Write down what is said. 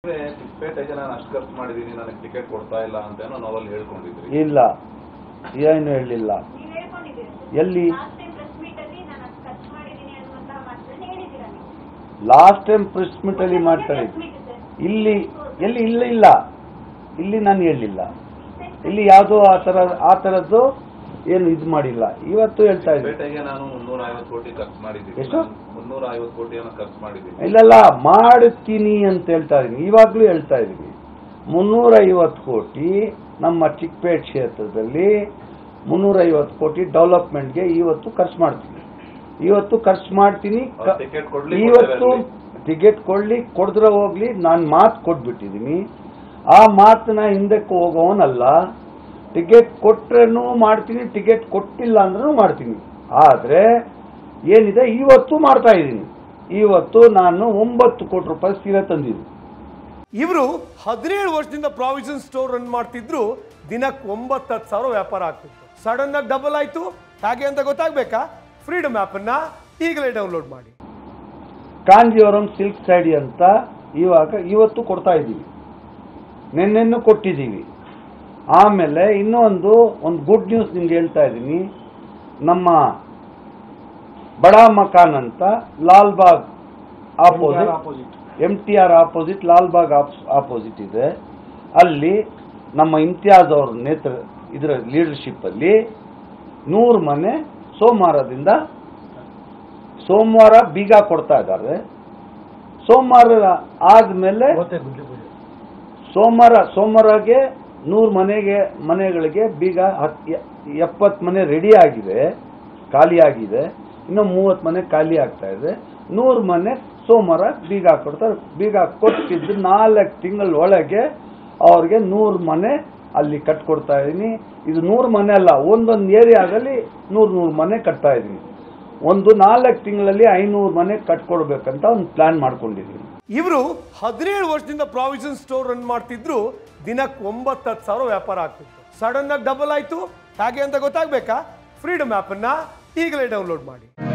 ಚಿಕ್ಕಪೇಟೆಗೆ ನಾನು ಅಷ್ಟು ಖರ್ಚು ಮಾಡಿದ್ದೀನಿ ನನಗೆ ಟಿಕೆಟ್ ಕೊಡ್ತಾ ಇಲ್ಲ ಅಂತ ಏನೋ ನಾವಲ್ಲಿ ಹೇಳ್ಕೊಂಡಿದ್ರಿ ಇಲ್ಲ ಏನು ಹೇಳಲಿಲ್ಲ ನೀವ್ ಹೇಳ್ಕೊಂಡಿದ್ದೀರಿ ಎಲ್ಲಿ ಲಾಸ್ಟ್ ಟೈಮ್ ಪ್ರೆಸ್ ಮೀಟ್ ಅಲ್ಲಿ ನಾನು ಅಷ್ಟು ಖರ್ಚು ಮಾಡಿದ್ದೀನಿ ಅನ್ನುವಂತಹ ಮಾತನ್ನ ಹೇಳಿದ್ದೀರಾ ನೀವು ಲಾಸ್ಟ್ ಟೈಮ್ ಪ್ರೆಸ್ ಮೀಟಲ್ಲಿ ಮಾತಾಡಿ ಇಲ್ಲಿ ಎಲ್ಲಿ ಇಲ್ಲ ಇಲ್ಲ ಇಲ್ಲಿ ನಾನು ಹೇಳಲಿಲ್ಲ ಇಲ್ಲಿ ಯಾವುದೋ ಆ ಥರ ಆ ಥರದ್ದು ಏನು ಇದು ಮಾಡಿಲ್ಲ ಇವತ್ತು ಹೇಳ್ತಾ ಇದ್ದೀನಿ ಚಿಕ್ಕಪೇಟೆಗೆ ನಾನು ಮುನ್ನೂರ ಐವತ್ತು ಕೋಟಿ ಖರ್ಚು ಮಾಡಿದ್ದೀನಿ ಎಷ್ಟು? ಮುನ್ನೂರ ಐವತ್ತು ಕೋಟಿಯನ್ನು ಖರ್ಚು ಮಾಡಿದ್ದೀನಿ ಇಲ್ಲಲ್ಲ ಮಾಡ್ತೀನಿ ಅಂತ ಹೇಳ್ತಾ ಇದ್ದೀನಿ ಇವಾಗಲೂ ಹೇಳ್ತಾ ಇದ್ದೀನಿ ಮುನ್ನೂರೈವತ್ತು ಕೋಟಿ ನಮ್ಮ ಚಿಕ್ಕಪೇಟೆ ಕ್ಷೇತ್ರದಲ್ಲಿ ಮುನ್ನೂರೈವತ್ತು ಕೋಟಿ ಡೆವಲಪ್ಮೆಂಟ್ಗೆ ಇವತ್ತು ಖರ್ಚು ಮಾಡ್ತೀನಿ ಇವತ್ತು ಖರ್ಚು ಮಾಡ್ತೀನಿ ಕ- ಟಿಕೆಟ್ ಕೊಡ್ಲಿ ಇವತ್ತು ಟಿಕೆಟ್ ಕೊಡ್ಲಿ ಕೊಡಿದ್ರೆ ಹೋಗ್ಲಿ ನಾನು ಮಾತು ಕೊಟ್ಬಿಟ್ಟಿದ್ದೀನಿ ಆ ಮಾತನ್ನ ಹಿಂದಕ್ಕೆ ಹೋಗೋನಲ್ಲ ಟಿಕೆಟ್ ಕೊಟ್ರೇನು ಮಾಡ್ತೀನಿ ಟಿಕೆಟ್ ಕೊಟ್ಟಿಲ್ಲ ಅಂದ್ರೂ ಮಾಡ್ತೀನಿ ಆದರೆ ಏನಿದೆ ಇವತ್ತು ಮಾಡ್ತಾ ಇದ್ದೀನಿ ಇವತ್ತು ನಾನು ಒಂಬತ್ತು ಕೋಟಿ ರೂಪಾಯಿ ಸೀರೆ ತಂದಿದ್ದೀನಿ ಇವರು ಹದಿನೇಳು ವರ್ಷದಿಂದ ಪ್ರಾವಿಷನ್ ಸ್ಟೋರ್ ರನ್ ಮಾಡ್ತಿದ್ರು ದಿನಕ್ಕೆ ಒಂಬತ್ತು ಹತ್ತು ಸಾವಿರ ವ್ಯಾಪಾರ ಆಗ್ತಿತ್ತು ಸಡನ್ ಆಗಿ ಡಬಲ್ ಆಯ್ತು ಹೇಗೆ ಅಂತ ಗೊತ್ತಾಗ್ಬೇಕಾ ಫ್ರೀಡಮ್ ಅನ್ನ ಈಗಲೇ ಡೌನ್ಲೋಡ್ ಮಾಡಿ ಕಾಂಜೀವರಂ ಸಿಲ್ಕ್ ಸ್ಯಾಡಿ ಅಂತ ಇವಾಗ ಇವತ್ತು ಕೊಡ್ತಾ ಇದ್ದೀವಿ ನಿನ್ನೆನ್ನು ಕೊಟ್ಟಿದ್ದೀವಿ ಆಮೇಲೆ ಇನ್ನೊಂದು ಒಂದು ಗುಡ್ ನ್ಯೂಸ್ ನಿಮ್ಗೆ ಹೇಳ್ತಾ ಇದ್ದೀನಿ ನಮ್ಮ ಬಡಾ ಮಕಾನ್ ಅಂತ Lalbagh opposite M T R opposite Lalbagh opposite ಇದೆ ಅಲ್ಲಿ ನಮ್ಮ ಇಮ್ತಿಯಾಜ್ ಅವ್ರ ನೇತೃ ಇದರ ಲೀಡರ್ಶಿಪ್ಪಲ್ಲಿ ನೂರು ಮನೆ ಸೋಮವಾರದಿಂದ ಸೋಮವಾರ ಬೀಗ ಕೊಡ್ತಾ ಇದ್ದಾರೆ ಸೋಮವಾರ ಆದ್ಮೇಲೆ ಸೋಮವಾರ ಸೋಮವಾರಗೆ ನೂರು ಮನೆಗೆ ಮನೆಗಳಿಗೆ ಬೀಗ ಹತ್ ಎಪ್ಪತ್ತು ಮನೆ ರೆಡಿ ಆಗಿದೆ ಖಾಲಿ ಆಗಿದೆ ಇನ್ನು ಮೂವತ್ತು ಮನೆ ಖಾಲಿ ಆಗ್ತಾ ಇದೆ ನೂರು ಮನೆ ಸೋಮವಾರ ಬೀಗ ಕೊಡ್ತಾರೆ ಬೀಗ ಕೊಟ್ಟಿದ್ದು ನಾಲ್ಕು ತಿಂಗಳ ಒಳಗೆ ಅವ್ರಿಗೆ ನೂರು ಮನೆ ಅಲ್ಲಿ ಕಟ್ಕೊಡ್ತಾ ಇದ್ದೀನಿ ಇದು ನೂರು ಮನೆ ಅಲ್ಲ ಒಂದೊಂದು ಏರಿಯಾದಲ್ಲಿ ನೂರು ನೂರು ಮನೆ ಕಟ್ತಾ ಇದ್ದೀನಿ ಒಂದು ನಾಲ್ಕು ತಿಂಗಳಲ್ಲಿ ಐನೂರು ಮನೆ ಕಟ್ಕೊಡ್ಬೇಕಂತ ಒಂದು ಪ್ಲಾನ್ ಮಾಡ್ಕೊಂಡಿದ್ದೀನಿ ಇವರು ಹದಿನೇಳು ವರ್ಷದಿಂದ ಪ್ರಾವಿಷನ್ ಸ್ಟೋರ್ ರನ್ ಮಾಡ್ತಿದ್ರು ದಿನಕ್ಕೆ ಒಂಬತ್ತು ಹತ್ತು ಸಾವಿರ ವ್ಯಾಪಾರ ಆಗ್ತಿತ್ತು ಸಡನ್ ಆಗಿ ಡಬಲ್ ಆಯ್ತು ಹೇಗೆ ಅಂತ ಗೊತ್ತಾಗ್ಬೇಕಾ ಫ್ರೀಡಮ್ ಅನ್ನ ಈಗಲೇ ಡೌನ್ಲೋಡ್ ಮಾಡಿ